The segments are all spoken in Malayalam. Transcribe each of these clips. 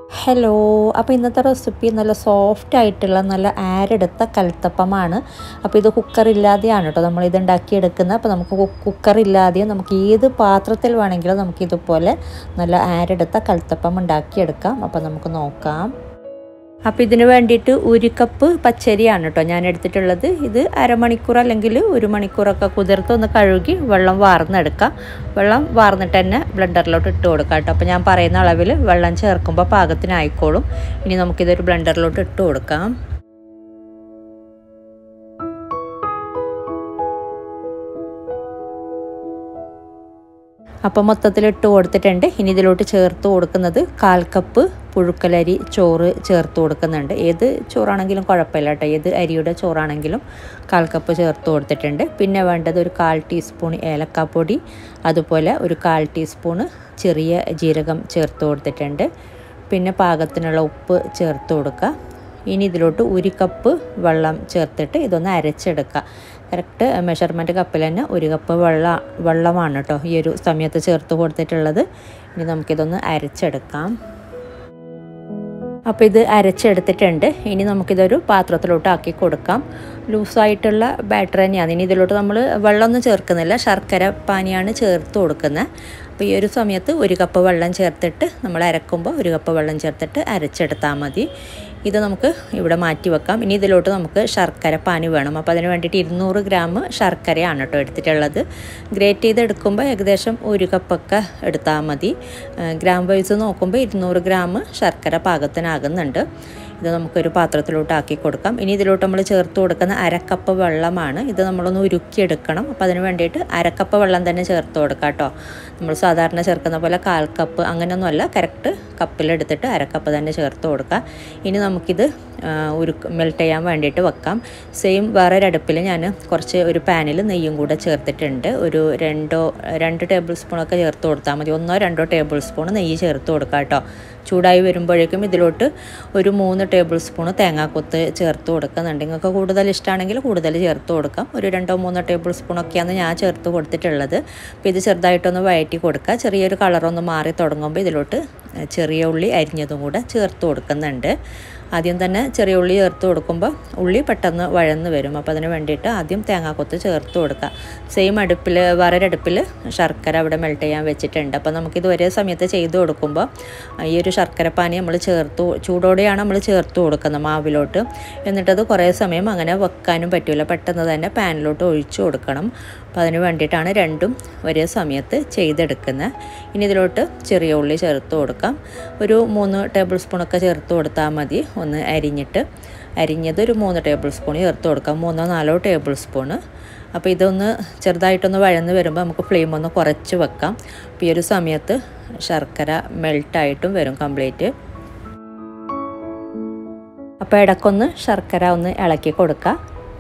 ഹലോ അപ്പോൾ ഇന്നത്തെ റെസിപ്പി നല്ല സോഫ്റ്റ് ആയിട്ടുള്ള നല്ല ആരെടുത്ത കൽത്തപ്പമാണ് അപ്പോൾ ഇത് കുക്കറില്ലാതെയാണ് കേട്ടോ നമ്മൾ ഇത് ഉണ്ടാക്കിയെടുക്കുന്നത് അപ്പോൾ നമുക്ക് കുക്കറില്ലാതെയും നമുക്ക് ഏത് പാത്രത്തിൽ വേണമെങ്കിലും നമുക്ക് ഇതുപോലെ നല്ല ആരെടുത്ത കൽത്തപ്പം ഉണ്ടാക്കിയെടുക്കാം അപ്പോൾ നമുക്ക് നോക്കാം അപ്പോൾ ഇതിന് വേണ്ടിയിട്ട് ഒരു കപ്പ് പച്ചരിയാണ് കേട്ടോ ഞാൻ എടുത്തിട്ടുള്ളത് ഇത് അരമണിക്കൂർ അല്ലെങ്കിൽ ഒരു മണിക്കൂറൊക്കെ കുതിർത്ത് ഒന്ന് കഴുകി വെള്ളം വാർന്നെടുക്കാം വെള്ളം വാർന്നിട്ട് തന്നെ ബ്ലെൻഡറിലോട്ട് ഇട്ട് കൊടുക്കാം കേട്ടോ അപ്പോൾ ഞാൻ പറയുന്ന അളവിൽ വെള്ളം ചേർക്കുമ്പോൾ പാകത്തിനായിക്കോളും ഇനി നമുക്കിതൊരു ബ്ലെൻഡറിലോട്ട് ഇട്ട് കൊടുക്കാം അപ്പോൾ മൊത്തത്തിൽ ഇട്ട് കൊടുത്തിട്ടുണ്ട് ഇനി ഇതിലോട്ട് ചേർത്ത് കൊടുക്കുന്നത് കാൽ കപ്പ് പുഴുക്കലരി ചോറ് ചേർത്ത് കൊടുക്കുന്നുണ്ട് ഏത് ചോറാണെങ്കിലും കുഴപ്പമില്ല കേട്ടോ ഏത് അരിയുടെ ചോറാണെങ്കിലും കാൽ കപ്പ് ചേർത്ത് കൊടുത്തിട്ടുണ്ട് പിന്നെ വേണ്ടത് ഒരു കാൽ ടീസ്പൂൺ ഏലക്കാപ്പൊടി അതുപോലെ ഒരു കാൽ ടീസ്പൂണ് ചെറിയ ജീരകം ചേർത്ത് കൊടുത്തിട്ടുണ്ട് പിന്നെ പാകത്തിനുള്ള ഉപ്പ് ചേർത്ത് കൊടുക്കുക ഇനി ഇതിലോട്ട് ഒരു കപ്പ് വെള്ളം ചേർത്തിട്ട് ഇതൊന്ന് അരച്ചെടുക്കുക കറക്റ്റ് മെഷർമെൻറ്റ് കപ്പിൽ തന്നെ ഒരു കപ്പ് വെള്ള വെള്ളമാണ് കേട്ടോ ഈ ഒരു സമയത്ത് ചേർത്ത് കൊടുത്തിട്ടുള്ളത് ഇനി നമുക്കിതൊന്ന് അരച്ചെടുക്കാം അപ്പോൾ ഇത് അരച്ചെടുത്തിട്ടുണ്ട് ഇനി നമുക്കിതൊരു പാത്രത്തിലോട്ട് ആക്കി കൊടുക്കാം ലൂസായിട്ടുള്ള ബാറ്റർ തന്നെയാണ് ഇനി ഇതിലോട്ട് നമ്മൾ വെള്ളമൊന്നും ചേർക്കുന്നില്ല ശർക്കര പാനിയാണ് ചേർത്ത് കൊടുക്കുന്നത് അപ്പോൾ ഈ ഒരു സമയത്ത് ഒരു കപ്പ് വെള്ളം ചേർത്തിട്ട് നമ്മൾ അരക്കുമ്പോൾ ഒരു കപ്പ് വെള്ളം ചേർത്തിട്ട് അരച്ചെടുത്താൽ മതി ഇത് നമുക്ക് ഇവിടെ മാറ്റി വെക്കാം ഇനി ഇതിലോട്ട് നമുക്ക് ശർക്കര പാനി വേണം അപ്പോൾ അതിന് വേണ്ടിയിട്ട് ഇരുന്നൂറ് ഗ്രാം ശർക്കരയാണ് കേട്ടോ എടുത്തിട്ടുള്ളത് ഗ്രേറ്റ് ചെയ്ത് എടുക്കുമ്പോൾ ഏകദേശം ഒരു കപ്പൊക്കെ എടുത്താൽ മതി ഗ്രാം വൈസ് നോക്കുമ്പോൾ ഇരുന്നൂറ് ഗ്രാം ശർക്കര പാകത്തിനാകുന്നുണ്ട് ഇത് നമുക്കൊരു പാത്രത്തിലോട്ട് ആക്കി കൊടുക്കാം ഇനി ഇതിലോട്ട് നമ്മൾ ചേർത്ത് കൊടുക്കുന്ന അരക്കപ്പ് വെള്ളമാണ് ഇത് നമ്മളൊന്ന് ഉരുക്കിയെടുക്കണം അപ്പോൾ അതിന് വേണ്ടിയിട്ട് അരക്കപ്പ് വെള്ളം തന്നെ ചേർത്ത് കൊടുക്കാം കേട്ടോ നമ്മൾ സാധാരണ ചേർക്കുന്ന പോലെ കാൽ കപ്പ് അങ്ങനെയൊന്നുമല്ല കറക്റ്റ് കപ്പിലെടുത്തിട്ട് അരക്കപ്പ് തന്നെ ചേർത്ത് കൊടുക്കുക ഇനി നമുക്കിത് ഉരുക്ക് മെൽറ്റ് ചെയ്യാൻ വേണ്ടിയിട്ട് വെക്കാം സെയിം വേറെ ഒരു അടുപ്പിൽ ഞാൻ കുറച്ച് ഒരു പാനിൽ നെയ്യും കൂടെ ചേർത്തിട്ടുണ്ട് ഒരു രണ്ടോ രണ്ട് ടേബിൾ സ്പൂണൊക്കെ ചേർത്ത് കൊടുത്താൽ മതി ഒന്നോ രണ്ടോ ടേബിൾ സ്പൂൺ നെയ്യ് ചേർത്ത് കൊടുക്കാം കേട്ടോ ചൂടായി വരുമ്പോഴേക്കും ഇതിലോട്ട് ഒരു മൂന്ന് ടേബിൾ സ്പൂൺ തേങ്ങാക്കൊത്ത് ചേർത്ത് കൊടുക്കുന്നുണ്ട് നിങ്ങൾക്ക് കൂടുതൽ ഇഷ്ടമാണെങ്കിൽ കൂടുതൽ ചേർത്ത് കൊടുക്കാം ഒരു രണ്ടോ മൂന്നോ ടേബിൾ സ്പൂണൊക്കെയാണ് ഞാൻ ചേർത്ത് കൊടുത്തിട്ടുള്ളത് അപ്പോൾ ഇത് ചെറുതായിട്ടൊന്ന് വഴറ്റി കൊടുക്കുക ചെറിയൊരു കളറൊന്ന് മാറി തുടങ്ങുമ്പോൾ ഇതിലോട്ട് ചെറിയ ഉള്ളി അരിഞ്ഞതും കൂടെ ചേർത്ത് കൊടുക്കുന്നുണ്ട് ആദ്യം തന്നെ ചെറിയ ഉള്ളി ചേർത്ത് കൊടുക്കുമ്പോൾ ഉള്ളി പെട്ടെന്ന് വഴന്ന് വരും അപ്പോൾ അതിന് വേണ്ടിയിട്ട് ആദ്യം തേങ്ങാക്കൊത്ത് ചേർത്ത് കൊടുക്കുക സെയിം അടുപ്പിൽ വേറൊരു അടുപ്പിൽ ശർക്കര അവിടെ മെൽറ്റ് ചെയ്യാൻ വെച്ചിട്ടുണ്ട് അപ്പോൾ നമുക്കിത് ഒരേ സമയത്ത് ചെയ്ത് കൊടുക്കുമ്പോൾ ഈ ഒരു ശർക്കരപ്പാനി നമ്മൾ ചേർത്ത് ചൂടോടെയാണ് നമ്മൾ ചേർത്ത് കൊടുക്കുന്നത് മാവിലോട്ട് എന്നിട്ടത് കുറേ സമയം അങ്ങനെ വെക്കാനും പറ്റില്ല പെട്ടെന്ന് തന്നെ പാനിലോട്ട് ഒഴിച്ചു കൊടുക്കണം അപ്പോൾ അതിന് വേണ്ടിയിട്ടാണ് രണ്ടും ഒരേ സമയത്ത് ചെയ്തെടുക്കുന്നത് ഇനി ഇതിലോട്ട് ചെറിയ ഉള്ളി ചേർത്ത് കൊടുക്കാം ഒരു മൂന്ന് ടേബിൾ സ്പൂണൊക്കെ ചേർത്ത് കൊടുത്താൽ മതി ഒന്ന് അരിഞ്ഞിട്ട് അരിഞ്ഞത് ഒരു മൂന്ന് ടേബിൾ സ്പൂൺ ചേർത്ത് കൊടുക്കാം മൂന്നോ നാലോ ടേബിൾ സ്പൂണ് അപ്പോൾ ഇതൊന്ന് ചെറുതായിട്ടൊന്ന് വഴന്ന് വരുമ്പോൾ നമുക്ക് ഫ്ലെയിം ഒന്ന് കുറച്ച് വെക്കാം അപ്പോൾ ഈ ഒരു സമയത്ത് ശർക്കര മെൽട്ടായിട്ടും വരും കംപ്ലീറ്റ് അപ്പോൾ ഇടയ്ക്കൊന്ന് ശർക്കര ഒന്ന് ഇളക്കി കൊടുക്കുക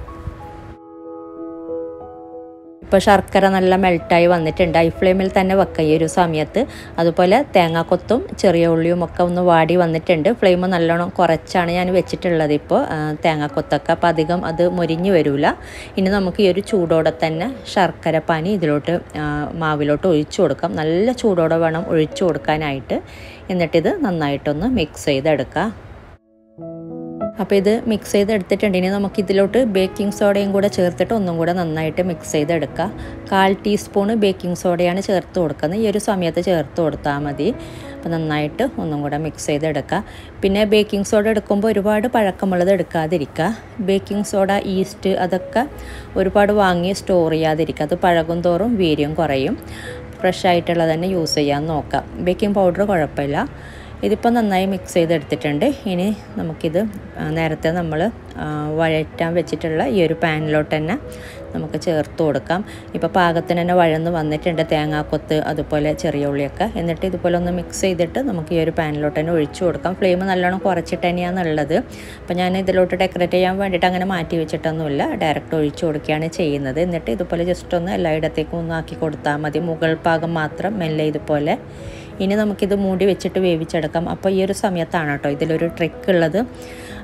ഇപ്പോൾ ശർക്കര നല്ല മെൽട്ടായി വന്നിട്ടുണ്ട് ഐ ഫ്ലെയിമിൽ തന്നെ വെക്കുക ഈ ഒരു സമയത്ത് അതുപോലെ തേങ്ങാക്കൊത്തും ചെറിയ ഉള്ളിയും ഒക്കെ ഒന്ന് വാടി വന്നിട്ടുണ്ട് ഫ്ലെയിം നല്ലോണം കുറച്ചാണ് ഞാൻ വെച്ചിട്ടുള്ളത് ഇപ്പോൾ തേങ്ങാക്കൊത്തൊക്കെ അപ്പോൾ അധികം അത് മൊരിഞ്ഞ് വരില്ല ഇനി നമുക്ക് ഈ ഒരു ചൂടോടെ തന്നെ ശർക്കര പാനി ഇതിലോട്ട് മാവിലോട്ട് ഒഴിച്ചു കൊടുക്കാം നല്ല ചൂടോടെ വേണം ഒഴിച്ചു കൊടുക്കാനായിട്ട് എന്നിട്ടിത് നന്നായിട്ടൊന്ന് മിക്സ് ചെയ്തെടുക്കുക അപ്പോൾ ഇത് മിക്സ് ചെയ്തെടുത്തിട്ടുണ്ട് ഇനി നമുക്ക് ഇതിലോട്ട് ബേക്കിംഗ് സോഡയും കൂടെ ചേർത്തിട്ട് ഒന്നും കൂടെ നന്നായിട്ട് മിക്സ് ചെയ്തെടുക്കുക കാൽ ടീസ്പൂണ് ബേക്കിംഗ് സോഡയാണ് ചേർത്ത് കൊടുക്കുന്നത് ഈ ഒരു സമയത്ത് ചേർത്ത് കൊടുത്താൽ മതി അപ്പോൾ നന്നായിട്ട് ഒന്നും കൂടെ മിക്സ് ചെയ്തെടുക്കുക പിന്നെ ബേക്കിംഗ് സോഡ എടുക്കുമ്പോൾ ഒരുപാട് പഴക്കമുള്ളത് എടുക്കാതിരിക്കുക ബേക്കിംഗ് സോഡ ഈസ്റ്റ് അതൊക്കെ ഒരുപാട് വാങ്ങി സ്റ്റോർ ചെയ്യാതിരിക്കുക അത് പഴകും തോറും വീര്യം കുറയും ഫ്രഷ് ആയിട്ടുള്ളത് തന്നെ യൂസ് ചെയ്യാൻ നോക്കാം ബേക്കിംഗ് പൗഡർ കുഴപ്പമില്ല ഇതിപ്പോൾ നന്നായി മിക്സ് ചെയ്തെടുത്തിട്ടുണ്ട് ഇനി നമുക്കിത് നേരത്തെ നമ്മൾ വഴറ്റാൻ വെച്ചിട്ടുള്ള ഈ ഒരു പാനിലോട്ട് തന്നെ നമുക്ക് ചേർത്ത് കൊടുക്കാം ഇപ്പോൾ പാകത്തിന് തന്നെ വഴന്ന് വന്നിട്ടുണ്ട് തേങ്ങാക്കൊത്ത് അതുപോലെ ചെറിയ ഉള്ളിയൊക്കെ എന്നിട്ട് ഇതുപോലെ ഒന്ന് മിക്സ് ചെയ്തിട്ട് നമുക്ക് ഈ ഒരു പാനിലോട്ട് തന്നെ ഒഴിച്ചു കൊടുക്കാം ഫ്ലെയിം നല്ലോണം കുറച്ചിട്ട് തന്നെയാണ് ഉള്ളത് അപ്പോൾ ഞാൻ ഇതിലോട്ട് ഡെക്കറേറ്റ് ചെയ്യാൻ വേണ്ടിയിട്ട് അങ്ങനെ മാറ്റി വെച്ചിട്ടൊന്നുമില്ല ഡയറക്റ്റ് ഒഴിച്ചു കൊടുക്കുകയാണ് ചെയ്യുന്നത് എന്നിട്ട് ഇതുപോലെ ജസ്റ്റ് ഒന്ന് എല്ലായിടത്തേക്കും ഒന്ന് ആക്കി കൊടുത്താൽ മതി മുകൾ ഭാഗം മാത്രം മെല്ലെ ഇതുപോലെ ഇനി നമുക്കിത് മൂടി വെച്ചിട്ട് വേവിച്ചെടുക്കാം അപ്പോൾ ഈ ഒരു സമയത്താണ് കേട്ടോ ഇതിലൊരു ട്രിക്ക് ഉള്ളത്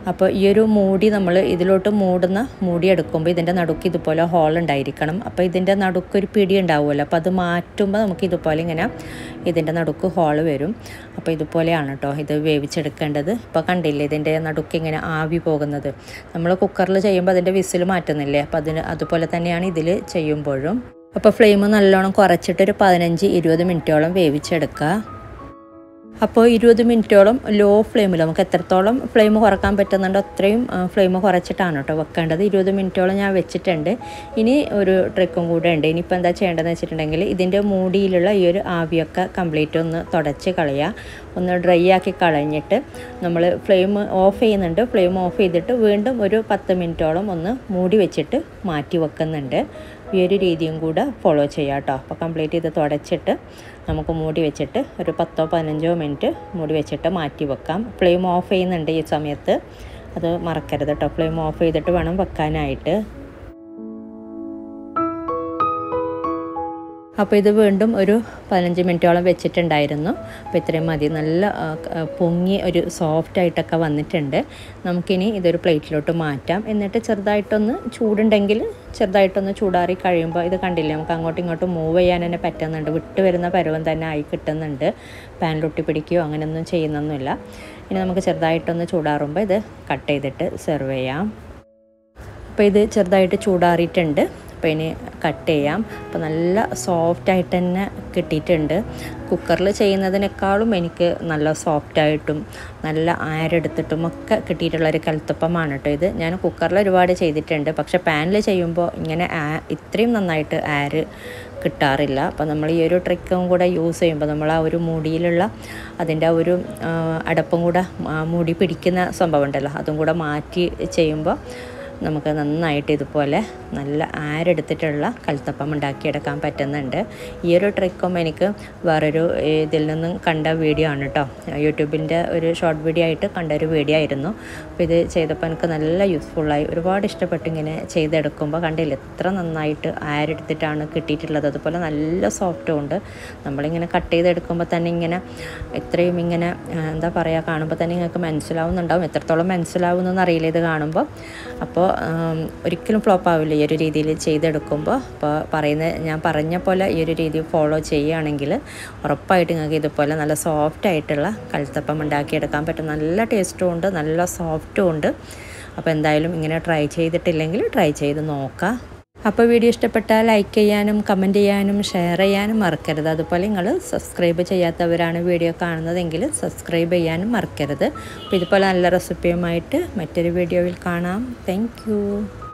അപ്പോൾ ഈ ഒരു മൂടി നമ്മൾ ഇതിലോട്ട് മൂടുന്ന മൂടി എടുക്കുമ്പോൾ ഇതിൻ്റെ നടുക്ക് ഇതുപോലെ ഹോൾ ഉണ്ടായിരിക്കണം അപ്പോൾ ഇതിൻ്റെ നടുക്ക് ഒരു പിടി ഉണ്ടാവുമല്ലോ അപ്പോൾ അത് മാറ്റുമ്പോൾ നമുക്ക് ഇതുപോലെ ഇങ്ങനെ ഇതിൻ്റെ നടുക്ക് ഹോൾ വരും അപ്പോൾ ഇതുപോലെയാണ് കേട്ടോ ഇത് വേവിച്ചെടുക്കേണ്ടത് ഇപ്പോൾ കണ്ടില്ലേ ഇതിൻ്റെ നടുക്ക് ഇങ്ങനെ ആവി പോകുന്നത് നമ്മൾ കുക്കറിൽ ചെയ്യുമ്പോൾ അതിൻ്റെ വിസിൽ മാറ്റുന്നില്ലേ അപ്പോൾ അതിന് അതുപോലെ തന്നെയാണ് ഇതിൽ ചെയ്യുമ്പോഴും അപ്പോൾ ഫ്ലെയിം നല്ലോണം കുറച്ചിട്ട് ഒരു പതിനഞ്ച് ഇരുപത് മിനിറ്റോളം വേവിച്ചെടുക്കുക അപ്പോൾ ഇരുപത് മിനിറ്റോളം ലോ ഫ്ലെയിമിൽ നമുക്ക് എത്രത്തോളം ഫ്ലെയിം കുറക്കാൻ പറ്റുന്നുണ്ടോ അത്രയും ഫ്ലെയിം കുറച്ചിട്ടാണ് കേട്ടോ വെക്കേണ്ടത് ഇരുപത് മിനിറ്റോളം ഞാൻ വെച്ചിട്ടുണ്ട് ഇനി ഒരു ട്രിക്കും കൂടെ ഉണ്ട് ഇനിയിപ്പോൾ എന്താ ചെയ്യേണ്ടതെന്ന് വെച്ചിട്ടുണ്ടെങ്കിൽ ഇതിൻ്റെ മൂടിയിലുള്ള ഈ ഒരു ആവിയൊക്കെ കംപ്ലീറ്റ് ഒന്ന് തുടച്ച് കളയുക ഒന്ന് ഡ്രൈ ആക്കി കളഞ്ഞിട്ട് നമ്മൾ ഫ്ലെയിം ഓഫ് ചെയ്യുന്നുണ്ട് ഫ്ലെയിം ഓഫ് ചെയ്തിട്ട് വീണ്ടും ഒരു പത്ത് മിനിറ്റോളം ഒന്ന് മൂടി വെച്ചിട്ട് മാറ്റി വെക്കുന്നുണ്ട് ഈ ഒരു രീതിയും കൂടെ ഫോളോ ചെയ്യാം കേട്ടോ അപ്പോൾ കംപ്ലീറ്റ് ഇത് തുടച്ചിട്ട് നമുക്ക് മൂടി വെച്ചിട്ട് ഒരു പത്തോ പതിനഞ്ചോ മിനിറ്റ് മൂടി വെച്ചിട്ട് മാറ്റി വെക്കാം ഫ്ലെയിം ഓഫ് ചെയ്യുന്നുണ്ട് ഈ സമയത്ത് അത് മറക്കരുത് കേട്ടോ ഫ്ലെയിം ഓഫ് ചെയ്തിട്ട് വേണം വെക്കാനായിട്ട് അപ്പോൾ ഇത് വീണ്ടും ഒരു പതിനഞ്ച് മിനിറ്റോളം വെച്ചിട്ടുണ്ടായിരുന്നു അപ്പോൾ ഇത്രയും മതി നല്ല പൊങ്ങി ഒരു സോഫ്റ്റ് ആയിട്ടൊക്കെ വന്നിട്ടുണ്ട് നമുക്കിനി ഇതൊരു പ്ലേറ്റിലോട്ട് മാറ്റാം എന്നിട്ട് ചെറുതായിട്ടൊന്ന് ചൂടുണ്ടെങ്കിൽ ചെറുതായിട്ടൊന്ന് ചൂടാറി കഴിയുമ്പോൾ ഇത് കണ്ടില്ലേ നമുക്ക് അങ്ങോട്ടും ഇങ്ങോട്ടും മൂവ് ചെയ്യാൻ തന്നെ പറ്റുന്നുണ്ട് വിട്ട് വരുന്ന പരുവം തന്നെ ആയി കിട്ടുന്നുണ്ട് പാനിലൊട്ടി പിടിക്കുകയോ അങ്ങനെയൊന്നും ചെയ്യുന്നൊന്നുമില്ല ഇനി നമുക്ക് ചെറുതായിട്ടൊന്ന് ചൂടാറുമ്പോൾ ഇത് കട്ട് ചെയ്തിട്ട് സെർവ് ചെയ്യാം അപ്പോൾ ഇത് ചെറുതായിട്ട് ചൂടാറിയിട്ടുണ്ട് അപ്പോൾ ഇനി കട്ട് ചെയ്യാം അപ്പോൾ നല്ല സോഫ്റ്റ് ആയിട്ട് തന്നെ കിട്ടിയിട്ടുണ്ട് കുക്കറിൽ ചെയ്യുന്നതിനേക്കാളും എനിക്ക് നല്ല സോഫ്റ്റായിട്ടും നല്ല ആരെടുത്തിട്ടും ഒക്കെ കിട്ടിയിട്ടുള്ളൊരു കൽത്തപ്പമാണ് കേട്ടോ ഇത് ഞാൻ കുക്കറിൽ ഒരുപാട് ചെയ്തിട്ടുണ്ട് പക്ഷേ പാനിൽ ചെയ്യുമ്പോൾ ഇങ്ങനെ ഇത്രയും നന്നായിട്ട് ആര് കിട്ടാറില്ല അപ്പോൾ നമ്മൾ ഈ ഒരു ട്രിക്കും കൂടെ യൂസ് ചെയ്യുമ്പോൾ നമ്മൾ ആ ഒരു മൂടിയിലുള്ള അതിൻ്റെ ആ ഒരു അടപ്പും കൂടെ മൂടി പിടിക്കുന്ന സംഭവം ഉണ്ടല്ലോ അതും കൂടെ മാറ്റി ചെയ്യുമ്പോൾ നമുക്ക് നന്നായിട്ട് ഇതുപോലെ നല്ല ആരെടുത്തിട്ടുള്ള കൽത്തപ്പം ഉണ്ടാക്കിയെടുക്കാൻ പറ്റുന്നുണ്ട് ഈ ഒരു ട്രിക്കും എനിക്ക് വേറൊരു ഇതിൽ നിന്നും കണ്ട വീഡിയോ ആണ് കേട്ടോ യൂട്യൂബിൻ്റെ ഒരു ഷോർട്ട് വീഡിയോ ആയിട്ട് കണ്ട ഒരു വീഡിയോ ആയിരുന്നു അപ്പോൾ ഇത് ചെയ്തപ്പോൾ എനിക്ക് നല്ല യൂസ്ഫുള്ളായി ഒരുപാട് ഇഷ്ടപ്പെട്ടു ഇങ്ങനെ ചെയ്തെടുക്കുമ്പോൾ കണ്ടില്ല എത്ര നന്നായിട്ട് ആരെടുത്തിട്ടാണ് കിട്ടിയിട്ടുള്ളത് അതുപോലെ നല്ല സോഫ്റ്റും ഉണ്ട് നമ്മളിങ്ങനെ കട്ട് ചെയ്തെടുക്കുമ്പോൾ തന്നെ ഇങ്ങനെ എത്രയും ഇങ്ങനെ എന്താ പറയുക കാണുമ്പോൾ തന്നെ നിങ്ങൾക്ക് മനസ്സിലാവുന്നുണ്ടാവും എത്രത്തോളം മനസ്സിലാവുന്നതെന്ന് അറിയില്ല ഇത് കാണുമ്പോൾ അപ്പോൾ ഒരിക്കലും ഫ്ലോപ്പ് ആവില്ല ഈ ഒരു രീതിയിൽ ചെയ്തെടുക്കുമ്പോൾ അപ്പോൾ പറയുന്ന ഞാൻ പറഞ്ഞ പോലെ ഈ ഒരു രീതി ഫോളോ ചെയ്യുകയാണെങ്കിൽ ഉറപ്പായിട്ട് നിങ്ങൾക്ക് ഇതുപോലെ നല്ല സോഫ്റ്റ് ആയിട്ടുള്ള കൽത്തപ്പം ഉണ്ടാക്കിയെടുക്കാൻ പറ്റും നല്ല ടേസ്റ്റും ഉണ്ട് നല്ല സോഫ്റ്റും ഉണ്ട് അപ്പോൾ എന്തായാലും ഇങ്ങനെ ട്രൈ ചെയ്തിട്ടില്ലെങ്കിൽ ട്രൈ ചെയ്ത് നോക്കാം അപ്പോൾ വീഡിയോ ഇഷ്ടപ്പെട്ടാൽ ലൈക്ക് ചെയ്യാനും കമൻറ്റ് ചെയ്യാനും ഷെയർ ചെയ്യാനും മറക്കരുത് അതുപോലെ നിങ്ങൾ സബ്സ്ക്രൈബ് ചെയ്യാത്തവരാണ് വീഡിയോ കാണുന്നതെങ്കിൽ സബ്സ്ക്രൈബ് ചെയ്യാനും മറക്കരുത് അപ്പോൾ ഇതുപോലെ നല്ല റെസിപ്പിയുമായിട്ട് മറ്റൊരു വീഡിയോയിൽ കാണാം താങ്ക്